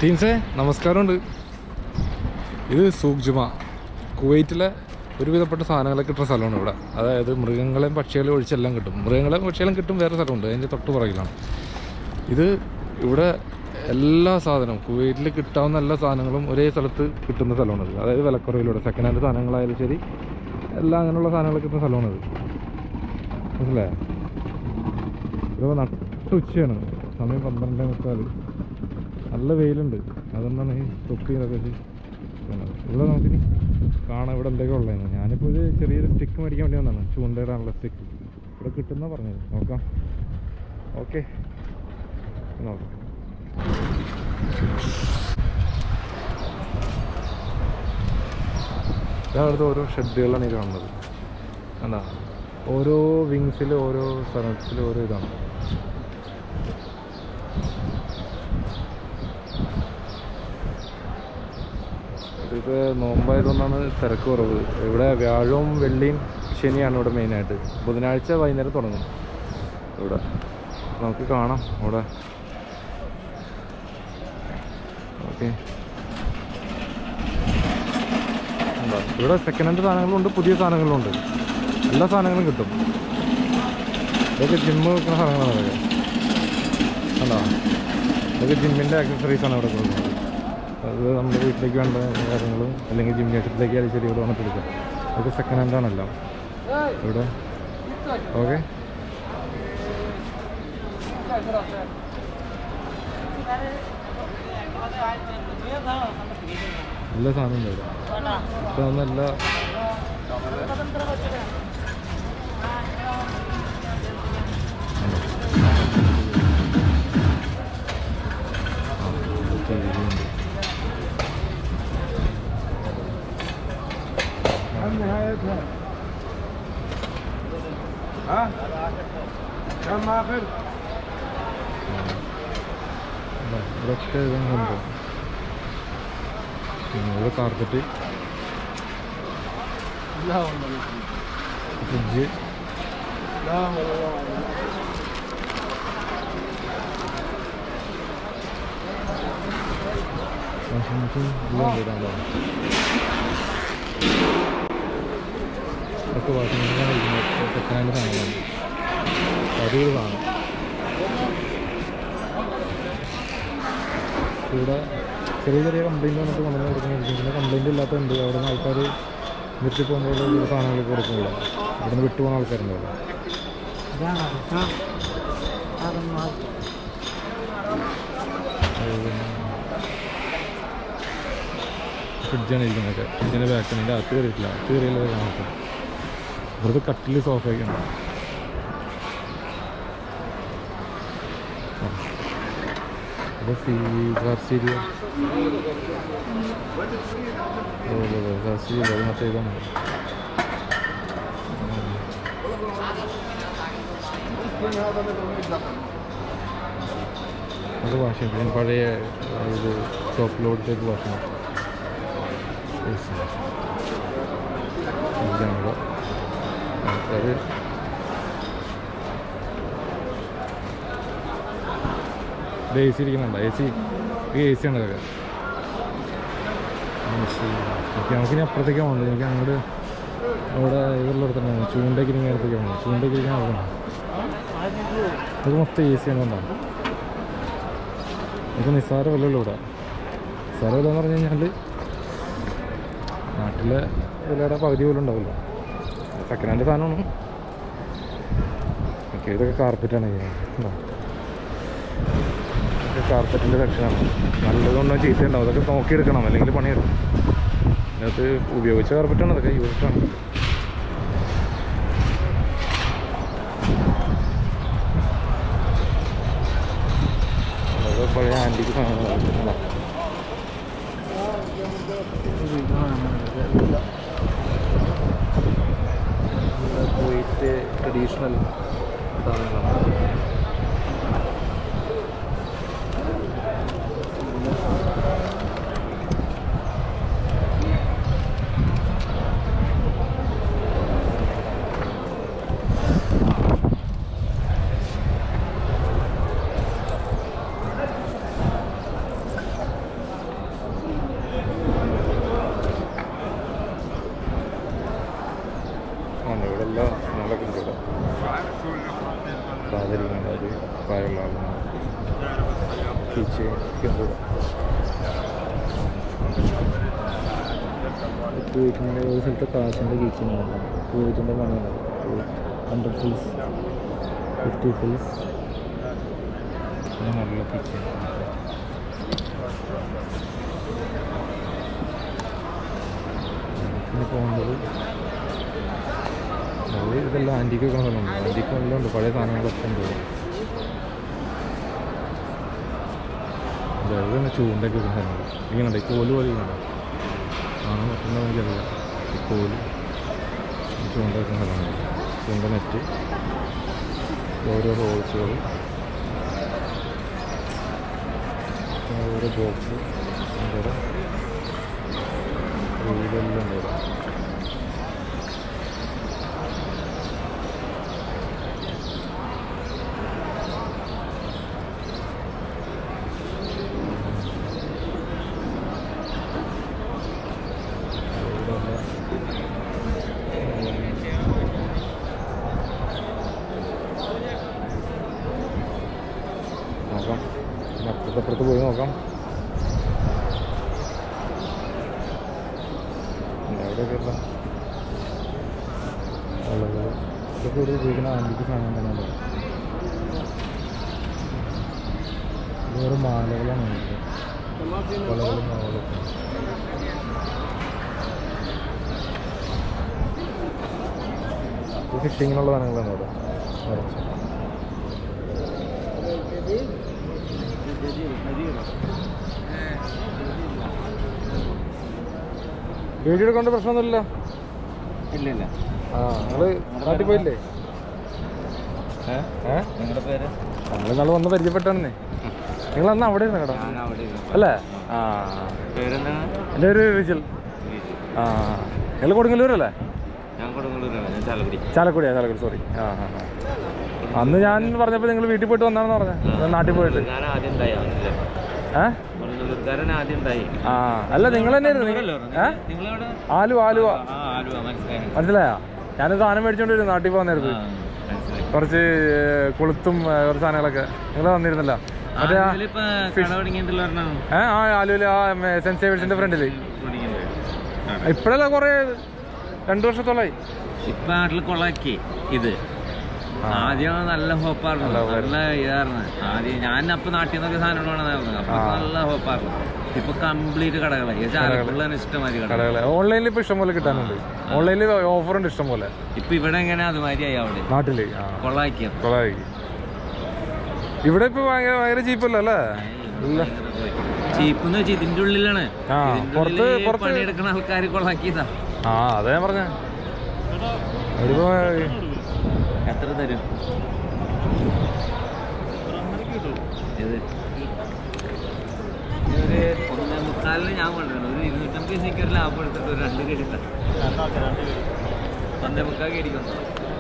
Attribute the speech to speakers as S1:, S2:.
S1: ടീംസേ നമസ്കാരമുണ്ട് ഇത് സൂക്ജുമ കുവൈറ്റിലെ ഒരുവിധപ്പെട്ട സാധനങ്ങളൊക്കെ കിട്ടുന്ന സ്ഥലമാണ് ഇവിടെ അതായത് മൃഗങ്ങളെയും പക്ഷികളെയും ഒഴിച്ചെല്ലാം കിട്ടും മൃഗങ്ങളെയും പക്ഷികളെയും കിട്ടും വേറെ സ്ഥലമുണ്ട് അതിൻ്റെ തൊട്ട് പുറകിലാണ് ഇത് ഇവിടെ എല്ലാ സാധനവും കുവൈറ്റിൽ കിട്ടാവുന്ന എല്ലാ സാധനങ്ങളും ഒരേ സ്ഥലത്ത് കിട്ടുന്ന സ്ഥലമാണിത് അതായത് വിലക്കുറവിലൂടെ സെക്കൻഡ് ഹാൻഡ് സാധനങ്ങളായാലും ശരി എല്ലാം അങ്ങനെയുള്ള സാധനങ്ങൾ കിട്ടുന്ന സ്ഥലമാണിത് മനസ്സിലായോ ഇത് നട്ടുച്ചയാണ് സമയം പന്ത്രണ്ടേ മുക്കാൽ നല്ല വെയിലുണ്ട് അതുകൊണ്ടാണ് ഈ തൊപ്പി ഇതൊക്കെ വെച്ച് പോകുന്നത്. ഇവിടെ നമുക്കിനി കാണാം ഇവിടെ എന്തൊക്കെ ഉള്ളതെന്ന് ഞാനിപ്പോൾ ഇത് ചെറിയൊരു സ്റ്റിക്ക് മേടിക്കാൻ വേണ്ടി വന്നതാണ് ചൂണ്ടയിടാനുള്ള സ്റ്റിക്ക് ഇവിടെ കിട്ടുന്ന പറഞ്ഞത് നോക്കാം ഓക്കെ നോക്കാം ഇതവിടുത്തെ ഓരോ ഷെഡുകളാണ് ഈ കാണുന്നത് എന്താ ഓരോ വിങ്സിൽ ഓരോ സ്ഥലത്തിൽ ഓരോ ഇതാണ് ഇതിപ്പോൾ നോമ്പായതുകൊണ്ടാണ് തിരക്ക് കുറവ് ഇവിടെ വ്യാഴവും വെള്ളിയും ശനിയാണ് ഇവിടെ മെയിനായിട്ട് ബുധനാഴ്ച വൈകുന്നേരം തുടങ്ങും ഇവിടെ നമുക്ക് കാണാം ഇവിടെ ഓക്കെ എന്താ ഇവിടെ സെക്കൻഡ് ഹാൻഡ് സാധനങ്ങളുണ്ട് പുതിയ സാധനങ്ങളുണ്ട് എല്ലാ സാധനങ്ങളും കിട്ടും ഇതൊക്കെ ജിമ്മ് വെക്കുന്ന സാധനങ്ങളാണ് ഇതൊക്കെ കണ്ടോ ഇതൊക്കെ ജിമ്മിൻ്റെ ആക്സസറീസാണ് ഇവിടെ കൊടുക്കുന്നത് അത് നമ്മുടെ വീട്ടിലേക്ക് വേണ്ട കാര്യങ്ങളും അല്ലെങ്കിൽ ജിംനേഷ്യത്തിലേക്ക് ആയാലും ശരി ഇവിടെ വന്നിട്ട് എടുക്കാം ഇതൊക്കെ സെക്കൻഡ് ഹാൻഡ് ആണല്ലോ ഇവിടെ ഓക്കെ എല്ലാ സാധനവും ഉണ്ട് ഇവിടെ ഇപ്പം ഒന്നല്ല
S2: ها كم اخر
S1: ഇതൊക്കെ ഇതുണ്ട് ഇവിടെ കാർപ്പറ്റ്
S2: لا والله
S1: ഫ്രിഡ്ജ്
S2: لا والله
S1: വാഷിംഗ് മെഷീൻ എല്ലാം ഇടാണല്ലോ ഇതൊക്കെ വാഷിംഗ് മെഷീനാണ് ഇരിക്കുന്നത് സെക്കൻഡ് ഹാൻഡ് സാധനങ്ങളാണ് അടിപൊളി സാധനം ഇവിടെ ചെറിയ ചെറിയ കംപ്ലൈൻറ്റ് വന്നിട്ട് കൊണ്ടുവന്ന് കൊടുക്കുന്നിരിക്കും പിന്നെ കംപ്ലൈൻറ്റ് ഇല്ലാത്തതുണ്ട് അവിടെ നിന്ന് ആൾക്കാർ നിർത്തി പോകുമ്പോൾ ഇവിടെ സാധനങ്ങൾ കൊടുക്കുന്നില്ല ഇവിടെ നിന്ന് വിട്ടുപോകുന്ന ആൾക്കാരുണ്ടാവില്ല
S2: هذا النهار
S1: ഫ്രിഡ്ജാണ് ഇരിക്കുന്നതൊക്കെ ഫ്രിഡ്ജിൻ്റെ ബാക്കിൽ അതിൻ്റെ അകത്ത് കയറിയിട്ടില്ല അകത്ത് കയറിയുള്ളത് കാണാത്ത ഇവിടുത്തെ കട്ടിൽ സോഫയൊക്കെ ഉണ്ട് ഇത് സീ കാർസീരിയ ഓ കാർസീരിയ അത് മറ്റേ ഇതാണ് അത് വാഷിംഗ് മെഷീൻ പഴയ ആ, ഇത് ടോപ്പ് ലോഡ് ചെയ്ത് വാഷിംഗ് മെഷീൻ ഇതാണല്ലോ ആൾക്കാർ ഇത് എ സി ഇരിക്കുന്നുണ്ട് എ സി ഈ എ സി ആണ് ഇതൊക്കെ ഓക്കെ നമുക്കിനി അപ്പുറത്തേക്ക് പോകണ്ടത് എനിക്ക് അങ്ങോട്ട് അവിടെ ഇതുള്ളിടത്തുണ്ടായിരുന്നു ചൂണ്ടയ്ക്ക് ഇരിക്കുന്ന അടുത്തേക്ക് പോകണം ചൂണ്ടയ്ക്ക് ഇരിക്കാൻ അവിടെ ഇത് മൊത്തം എ സി ആണ് ഉണ്ടാവും ഇത് നിസ്സാര വിലയുള്ളൂ ഇവിടെ നിസ്സാര വില എന്ന് പറഞ്ഞു കഴിഞ്ഞാൽ നാട്ടിലെ വിലയുടെ പകുതി പോലും ഉണ്ടാവില്ല സെക്കൻഡ് ഹാൻഡ് സാധനമാണ് ഓക്കെ ഇതൊക്കെ കാർപ്പറ്റാണ് ഇതൊക്കെ കാർപ്പറ്റിൻ്റെ സെക്ഷനാണ് നല്ലതൊന്നും ചീത്തയുണ്ടാവും അതൊക്കെ നോക്കിയെടുക്കണം അല്ലെങ്കിൽ പണിയെടുക്കും ഇതിനകത്ത് ഉപയോഗിച്ച കാർപ്പറ്റാണ് അതൊക്കെ യൂസ്ഡാണ് അതൊക്കെ പഴയ ആൻറ്റിക്ക് സാധനങ്ങളാണ് കുവൈറ്റ് ട്രഡീഷണൽ സാധനങ്ങളാണ് ആണ് ഇവിടെ എല്ലാ സാധനങ്ങളൊക്കെ ഉണ്ട് ഇവിടെ സാധരിക്കുന്നുണ്ട് അത് പ്രായമുള്ള ആളുകൾ കീച്ച് ഒക്കെ ഉണ്ട് ഇവിടെ
S3: കുവൈറ്റിൻ്റെ ഒരു സ്ഥലത്ത് കാശിൻ്റെ കീച്ചിനുണ്ട് കുവൈറ്റിൻ്റെ മണിയാണ് ഹൺഡ്രഡ് ഫീസ് ഫിഫ്റ്റി ഫീസ്
S1: പിന്നെ നല്ല കീച്ച് പിന്നെ പോകുന്നത് അത് ഇതെല്ലാം ആൻറ്റിക്ക് വെക്കുന്ന സ്ഥലമുണ്ട് ആൻറ്റിക്ക് എല്ലാം ഉണ്ട് പഴയ സാധനങ്ങളൊക്കെ ഉണ്ട് ഇവിടെ. അതായത് തന്നെ ചൂണ്ടൊക്കെ വെക്കുന്ന സ്ഥലങ്ങൾ ഇങ്ങനെ ഈ കോല് പോലെ ഇങ്ങനെ ആണ് പറ്റുന്ന എനിക്കറിയാം ഈ കോല് ഈ ചൂണ്ട വെക്കുന്ന സ്ഥലങ്ങൾ ചൂണ്ട നെറ്റ് ഓരോ ഹോൾസുകൾ ഓരോ ബോക്സ് ഇവിടെ റീലെല്ലാം ഉണ്ട് ഇവിടെ നോക്കാം പിന്നെ അപ്പുറത്തപ്പുറത്ത് പോയി നോക്കാം എവിടെയൊക്കെ എല്ലാം ആളുകൾ ഇതൊക്കെ ഒരു ഉപയോഗിക്കുന്ന ആൻറ്റിക്ക് സാധനം തന്നെയാണ് ഇത് വേറെ മാലകളാണ് ഉള്ളത്. വളകളും മാലകളൊക്കെ ഇത് ഫിഷിങ്ങിനുള്ള സാധനങ്ങളാണ് ഇവിടെ നിറച്ച് വീഡിയോ എടുക്കൊണ്ട് പ്രശ്നമൊന്നുമില്ലല്ലോ
S3: ഇല്ല ഇല്ല
S1: ആ നിങ്ങൾ നാട്ടിൽ പോയില്ലേ ഏ ഏ
S3: നിങ്ങളുടെ പേര്
S1: നമ്മൾ നാളെ വന്ന് പരിചയപ്പെട്ടാണെന്നേ നിങ്ങൾ അന്ന് അവിടെ ഇരുന്ന കേട്ടോ
S3: ഞാൻ അവിടെ
S1: അല്ലേ ആ
S3: പേരെന്താണ്
S1: എൻ്റെ ഒരു വിജിൽ ആ നിങ്ങൾ കൊടുങ്ങല്ലൂരല്ലേ
S3: ഞാൻ കൊടുങ്ങല്ലൂരാണ് ഞാൻ ചാലക്കുടി
S1: ചാലക്കുടിയാ ചാലക്കുടി സോറി ആ ആ ആ. അന്ന് ഞാൻ പറഞ്ഞപ്പോൾ നിങ്ങൾ വീട്ടിൽ പോയിട്ട് വന്നാണെന്ന് പറഞ്ഞത് നാട്ടിൽ പോയിട്ട്
S3: ഞാൻ ആദ്യം ഉണ്ടായി
S1: ഏ
S3: കൊടുങ്ങല്ലൂർക്കാരൻ ആദ്യം ഉണ്ടായി
S1: ആ അല്ല നിങ്ങൾ തന്നെയായിരുന്നു നിങ്ങൾ ഏ
S3: നിങ്ങളെവിടെ
S1: ആലുവ ആലുവ
S3: ആ ആലുവ മനസ്സിലായി
S1: മനസ്സിലായോ ഞാൻ സാധനം മേടിച്ചോണ്ട് വരും നാട്ടിൽ പോകാൻ നേരത്ത്
S3: ആ, മനസ്സിലായി
S1: കുറച്ച് ഏ, കൊളുത്തും ഏ, കുറച്ച് സാധനങ്ങളൊക്കെ നിങ്ങൾ വന്നിരുന്നല്ലോ മറ്റേ ആ-
S3: ആലുവയിലിപ്പോ കട തുടങ്ങിയിട്ടുള്ള ഒരെണ്ണം
S1: ഏ ആ ആലുവയിൽ ആ സെന്റ് സേവിയർസിന്റെ ഫ്രണ്ടില്
S3: തുടങ്ങിയിട്ടുണ്ട്
S1: ഇപ്പോഴല്ല കുറേ രണ്ടു വർഷത്തോളായി
S3: ഇപ്പൊ നാട്ടിൽ കൊള്ളാക്കി ഇത് ആദ്യം നല്ല ഹോപ്പായിരുന്നു നല്ല ഇതായിരുന്നു ആദ്യം ഞാൻ അപ്പൊ നാട്ടിൽ നിന്നൊക്കെ സാധനം കൊണ്ടുവന്നായിരുന്നു അപ്പൊ നല്ല ഹോപ്പായിരുന്നു ഇപ്പൊ കംപ്ലീറ്റ് കടകളായി ചാലക്കുള്ള ഇഷ്ടമാതിരി കട
S1: കടകളെ ഓൺലൈനിൽ ഇപ്പൊ ഇഷ്ടം പോലെ കിട്ടാനുണ്ട് ഓൺലൈനിൽ ഓഫർ ഉണ്ട് ഇഷ്ടം പോലെ
S3: ഇപ്പൊ ഇവിടെ എങ്ങനെ അതുമാതിരിയായി അവിടെ
S1: നാട്ടില് ആ
S3: കൊള്ളാക്കിയ
S1: കൊള്ളായി ഇവിടെ ഇപ്പൊ ഭയങ്കര ഭയങ്കര ചീപ്പല്ലോ അല്ലേ ഇല്ല
S3: ചീപ്പ് എന്ന് വെച്ചാൽ ഇതിന്റെ ഉള്ളിലാണ്
S1: ആ,
S3: ഇതിന്റെ
S1: പുറത്ത്-
S3: ഉള്ളില്
S1: പുറത്ത്
S3: പണിയെടുക്കുന്ന ആൾക്കാർ കൊള്ളാക്കിയതാ
S1: ആ അതാ ഞാൻ പറഞ്ഞ അവരിപ്പോ
S3: എത്ര തരും ഇത് ഒരു ഒന്നേ മുക്കാലിന് ഞാൻ കൊണ്ടുവരണം ഒരു ഇരുന്നൂറ്റമ്പത് പൈസക്ക് ഒരു ലാഭം എടുത്തിട്ട് ഒരു രണ്ട് കടി ഒന്നേ മുക്കാൽ കടിക്കുന്നു